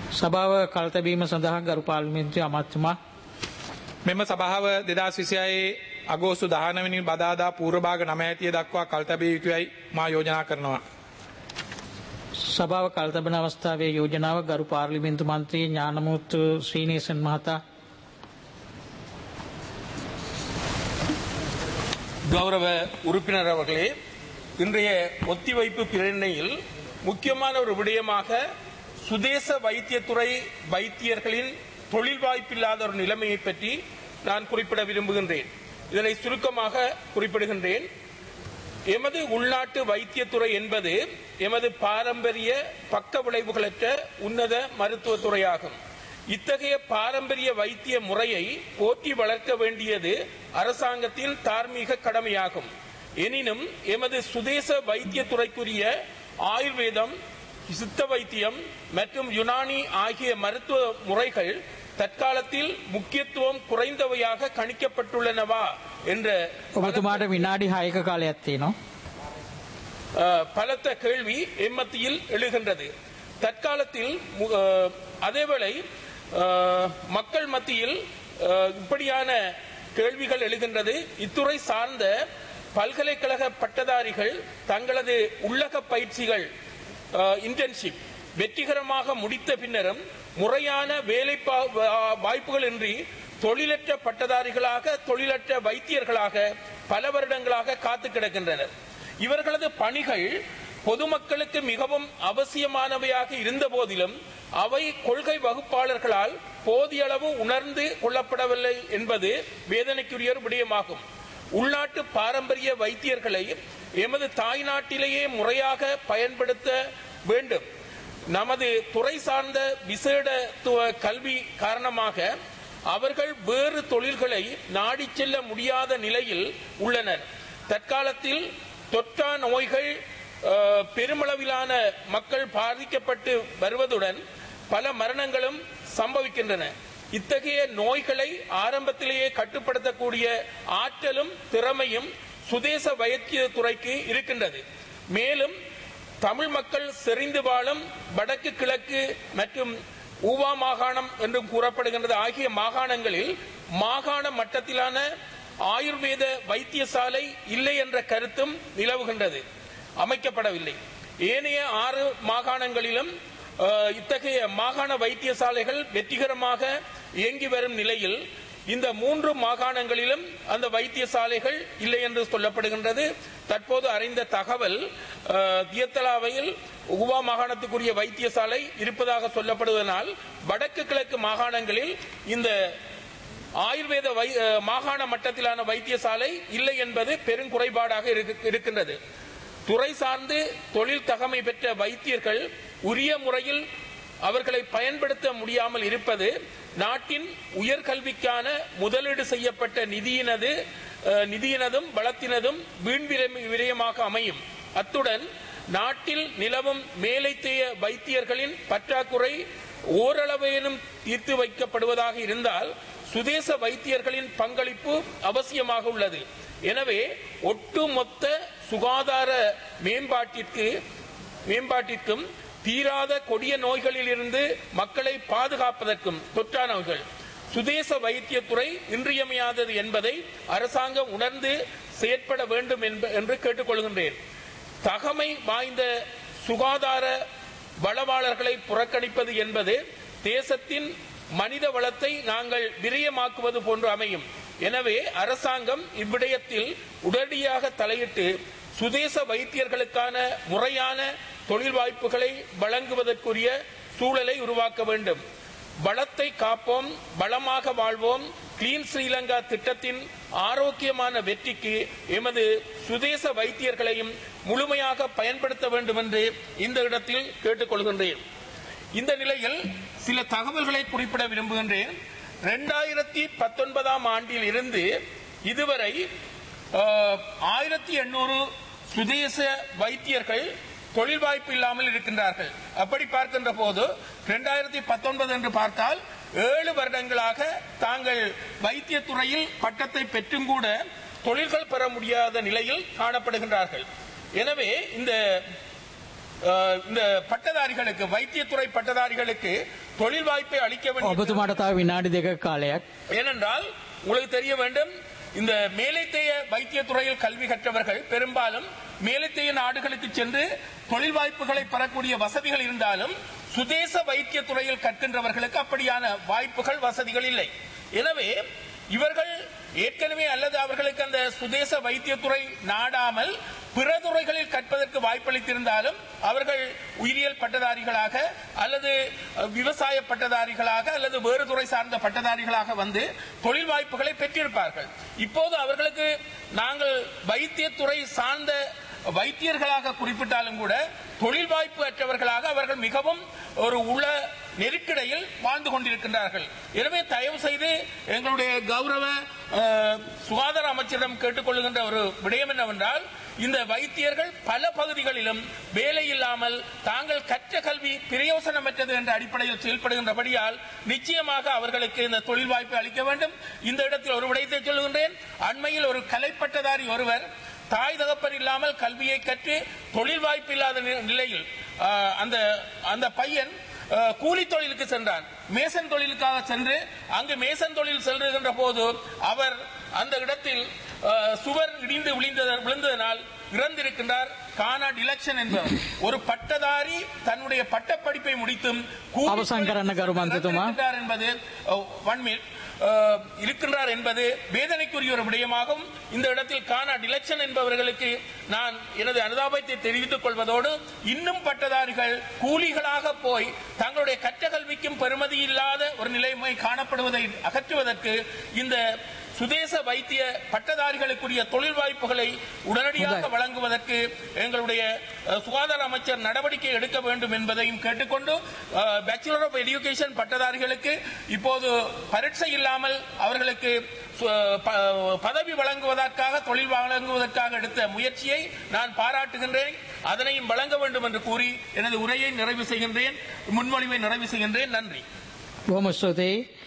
සභාව කල්තබීම සඳහා ගරු පාර්ලිමේන්තු අමාත්‍යතුමා මෙම සභාව දෙදස් විසියයේ අගෝස්තු දහනවනි බදාදා පූරභාග නම ඇතිය දක්වා කල්තබිය යුතුයයි මා යෝජනා කරනවා. සභාව කල්තබන අවස්ථාවේ යෝජනාව ගරු පාර්ලිමේන්තු මන්ත්‍රී ඥානමුත්තු ශ්‍රීනේසන් මහතා கௌரவ உறுப்பினர் அவர்களே இன்றைய ஒத்திவைப்பு பிரேரணையில் முக்கியமான ஒரு விடயமாக சுதேச வைத்தியத்துறை வைத்தியர்களின் தொழில் வாய்ப்பில்லாத ஒரு நிலைமையை பற்றி நான் குறிப்பிட விரும்புகின்றேன் இதனை சுருக்கமாக குறிப்பிடுகின்றேன் எமது உள்நாட்டு வைத்தியத்துறை என்பது எமது பாரம்பரிய பக்க விளைவுகளற்ற உன்னத மருத்துவத்துறையாகும் இத்தகைய பாரம்பரிய வைத்திய முறையை போற்றி வளர்க்க வேண்டியது அரசாங்கத்தின் தார்மீக கடமையாகும் எனினும் எமது சுதேச வைத்தியத்துறைக்குரிய ஆயுர்வேதம் சித்த வைத்தியம் மற்றும் யுனானி ஆகிய மருத்துவ முறைகள் தற்காலத்தில் முக்கியத்துவம் குறைந்தவையாக கணிக்கப்பட்டுள்ளனவா என்ற ඔබතුමාට විනාඩි හයක කාලයක් තියෙනවා. அஹ், பலத்த கேள்வி எம்மத்தியில் எழுகின்றது தற்காலத்தில் மு- அஹ், அதேவேளை அஹ், மக்கள் மத்தியில் அஹ், இப்படியான கேள்விகள் எழுகின்றது இத்துறை சார்ந்த பல்கலைக்கழக பட்டதாரிகள் தங்களது உள்ளக பயிற்சிகள் இன்டர்ன்ஷிப் வெற்றிகரமாக முடித்த பின்னரும் முறையான வேலை பா- வா- வாய்ப்புகளின்றி தொழிலற்ற பட்டதாரிகளாக தொழிலற்ற வைத்தியர்களாக பல வருடங்களாக காத்து கிடக்கின்றனர் இவர்களது பணிகள் பொதுமக்களுக்கு மிகவும் அவசியமானவையாக இருந்த போதிலும் அவை கொள்கை வகுப்பாளர்களால் போதிய அளவு உணர்ந்து கொள்ளப்படவில்லை என்பது வேதனைக்குரிய ஒரு விடயமாகும் உள்நாட்டு பாரம்பரிய வைத்தியர்களை எமது தாய்நாட்டிலேயே முறையாக பயன்படுத்த வேண்டும் நமது துறை சார்ந்த விசேடத்துவ கல்வி காரணமாக அவர்கள் வேறு தொழில்களை நாடிச் செல்ல முடியாத நிலையில் உள்ளனர் தற்காலத்தில் தொற்றா நோய்கள் அஹ், பெருமளவிலான மக்கள் பாதிக்கப்பட்டு வருவதுடன் பல மரணங்களும் சம்பவிக்கின்றன இத்தகைய நோய்களை ஆரம்பத்திலேயே கட்டுப்படுத்தக்கூடிய ஆற்றலும் திறமையும் சுதேச வைத்திய துறைக்கு இருக்கின்றது மேலும் தமிழ் மக்கள் செறிந்து வாழும் வடக்கு கிழக்கு மற்றும் ஊவா மாகாணம் என்றும் கூறப்படுகின்றது ஆகிய மாகாணங்களில் மாகாண மட்டத்திலான ஆயுர்வேத வைத்தியசாலை இல்லை என்ற கருத்தும் நிலவுகின்றது அமைக்கப்படவில்லை ஏனைய ஆறு மாகாணங்களிலும் அஹ், இத்தகைய மாகாண வைத்தியசாலைகள் வெற்றிகரமாக இயங்கி வரும் நிலையில் இந்த மூன்று மாகாணங்களிலும் அந்த வைத்தியசாலைகள் இல்லை என்று சொல்லப்படுகின்றது தற்போது அறிந்த தகவல் அஹ், தியத்தலாவையில் உவா மாகாணத்துக்குரிய வைத்தியசாலை இருப்பதாக சொல்லப்படுவதனால் வடக்கு கிழக்கு மாகாணங்களில் இந்த ஆயுர்வேத வை அஹ், மாகாண மட்டத்திலான வைத்தியசாலை இல்லை என்பது பெருங்குறைபாடாக இருக்கு- இருக்கின்றது துறை சார்ந்து தொழில் தகமை பெற்ற வைத்தியர்கள் உரிய முறையில் அவர்களை பயன்படுத்த முடியாமல் இருப்பது நாட்டின் உயர்கல்விக்கான முதலீடு செய்யப்பட்ட நிதியினது அஹ், நிதியினதும் வளத்தினதும் வீண் விரை- விரயமாக அமையும் அத்துடன் நாட்டில் நிலவும் மேலைத்தேய வைத்தியர்களின் பற்றாக்குறை ஓரளவேனும் தீர்த்து வைக்கப்படுவதாக இருந்தால் சுதேச வைத்தியர்களின் பங்களிப்பு அவசியமாக உள்ளது எனவே ஒட்டுமொத்த சுகாதார மேம்பாட்டிற்கு மேம்பாட்டிற்கும் தீராத கொடிய நோய்களிலிருந்து மக்களை பாதுகாப்பதற்கும் தொற்றா நோய்கள் சுதேச வைத்தியத்துறை இன்றியமையாதது என்பதை அரசாங்கம் உணர்ந்து செயற்பட வேண்டும் என்ப- என்று கேட்டுக்கொள்கின்றேன் தகமை வாய்ந்த சுகாதார வளவாளர்களை புறக்கணிப்பது என்பது தேசத்தின் மனித வளத்தை நாங்கள் விரயமாக்குவது போன்று அமையும் எனவே அரசாங்கம் இவ்விடயத்தில் உடனடியாக தலையிட்டு சுதேச வைத்தியர்களுக்கான முறையான தொழில் வாய்ப்புகளை வழங்குவதற்குரிய சூழலை உருவாக்க வேண்டும் வளத்தை காப்போம் வளமாக வாழ்வோம் கிளீன் ஸ்ரீலங்கா திட்டத்தின் ஆரோக்கியமான வெற்றிக்கு எமது சுதேச வைத்தியர்களையும் முழுமையாக பயன்படுத்த வேண்டும் என்று இந்த இடத்தில் கேட்டுக்கொள்கின்றேன் இந்த நிலையில் சில தகவல்களை குறிப்பிட விரும்புகின்றேன் இரண்டாயிரத்தி பத்தொன்பதாம் ஆண்டில் இருந்து இதுவரை ஆயிரத்தி எண்ணூறு சுதேச வைத்தியர்கள் தொழில் வாய்ப்பு இல்லாமல் இருக்கின்றார்கள் அப்படி பார்க்கின்ற போது இரண்டாயிரத்தி பத்தொன்பது என்று பார்த்தால் ஏழு வருடங்களாக தாங்கள் வைத்தியத்துறையில் பட்டத்தை பெற்றும் கூட தொழில்கள் பெற முடியாத நிலையில் காணப்படுகின்றார்கள் எனவே இந்த அஹ், இந்த பட்டதாரிகளுக்கு வைத்தியத்துறை பட்டதாரிகளுக்கு தொழில் வாய்ப்பை அளிக்க வேண்டும் ඔබතුමාට තව විනාඩි දෙක කාලයක් ஏனென்றால் உங்களுக்கு தெரிய வேண்டும் இந்த மேலைத்தேய வைத்தியத்துறையில் கல்வி கற்றவர்கள் பெரும்பாலும் மேலைத்தேய நாடுகளுக்கு சென்று தொழில் வாய்ப்புகளை பெறக்கூடிய வசதிகள் இருந்தாலும் சுதேச வைத்தியத்துறையில் கற்கின்றவர்களுக்கு அப்படியான வாய்ப்புகள் வசதிகள் இல்லை எனவே இவர்கள் ஏற்கனவே அல்லது அவர்களுக்கு அந்த சுதேச வைத்தியத்துறை நாடாமல் பிற துறைகளில் கற்பதற்கு வாய்ப்பளித்திருந்தாலும் அவர்கள் உயிரியல் பட்டதாரிகளாக அல்லது அஹ், விவசாய பட்டதாரிகளாக அல்லது வேறு துறை சார்ந்த பட்டதாரிகளாக வந்து தொழில் வாய்ப்புகளை பெற்றிருப்பார்கள் இப்போது அவர்களுக்கு நாங்கள் வைத்தியத்துறை சார்ந்த வைத்தியர்களாக குறிப்பிட்டாலும் கூட தொழில் வாய்ப்பு அற்றவர்களாக அவர்கள் மிகவும் ஒரு உள நெருக்கடியில் வாழ்ந்து கொண்டிருக்கின்றார்கள் எனவே தயவு செய்து எங்களுடைய கௌரவ அஹ், சுகாதார அமைச்சரிடம் கேட்டுக்கொள்கின்ற ஒரு விடயம் என்னவென்றால் இந்த வைத்தியர்கள் பல பகுதிகளிலும் வேலை இல்லாமல் தாங்கள் கற்ற கல்வி பிரயோசனமற்றது என்ற அடிப்படையில் செயல்படுகின்றபடியால் நிச்சயமாக அவர்களுக்கு இந்த தொழில் வாய்ப்பை அளிக்க வேண்டும் இந்த இடத்தில் ஒரு விடயத்தை சொல்லுகின்றேன் அண்மையில் ஒரு கலைப்பட்டதாரி ஒருவர் தாய் தகப்பன் இல்லாமல் கல்வியை கற்று தொழில் வாய்ப்பு இல்லாத நி- நிலையில் ஆஹ், அந்த அந்த பையன் ஆஹ், கூலி தொழிலுக்கு சென்றான் மேசன் தொழிலுக்காக சென்று அங்கு மேசன் தொழில் செல்கின்ற போது அவர் அந்த இடத்தில் ஆஹ், சுவர் இடிந்து விழுந்தத விழுந்ததனால் இறந்திருக்கின்றார் கானா டிலக்ஷன் என்பவர் ஒரு பட்டதாரி தன்னுடைய பட்டப்படிப்பை முடித்தும் கூலி அவசான் கரண்ண கரு மந்திரித்துமா. இறந்திருக்கின்றார் என்பது ஒன் மினிட் இருக்கின்றார் என்பது வேதனைக்குரிய ஒரு விடயமாகும் இந்த இடத்தில் காணா டிலக்ஷன் என்பவர்களுக்கு நான் எனது அனுதாபத்தை தெரிவித்துக் கொள்வதோடு இன்னும் பட்டதாரிகள் கூலிகளாக போய் தங்களுடைய கற்ற கல்விக்கும் பெருமதி இல்லாத ஒரு நிலைமை காணப்படுவதை அகற்றுவதற்கு இந்த சுதேச வைத்திய பட்டதாரிகளுக்குரிய தொழில் வாய்ப்புகளை உடனடியாக முதல். வழங்குவதற்கு எங்களுடைய அஹ், சுகாதார அமைச்சர் நடவடிக்கை எடுக்க வேண்டும் என்பதையும் கேட்டுக்கொண்டு பேச்சுலர் ஆஃப் எஜுகேஷன் பட்டதாரிகளுக்கு இப்போது பரீட்சை இல்லாமல் அவர்களுக்கு சு- ப- பதவி வழங்குவதற்காக தொழில் வழங்குவதற்காக எடுத்த முயற்சியை நான் பாராட்டுகின்றேன் அதனையும் வழங்க வேண்டும் என்று கூறி எனது உரையை நிறைவு செய்கின்றேன் முன்மொழிவை நிறைவு செய்கின்றேன் நன்றி බොහොම ස්තුතියි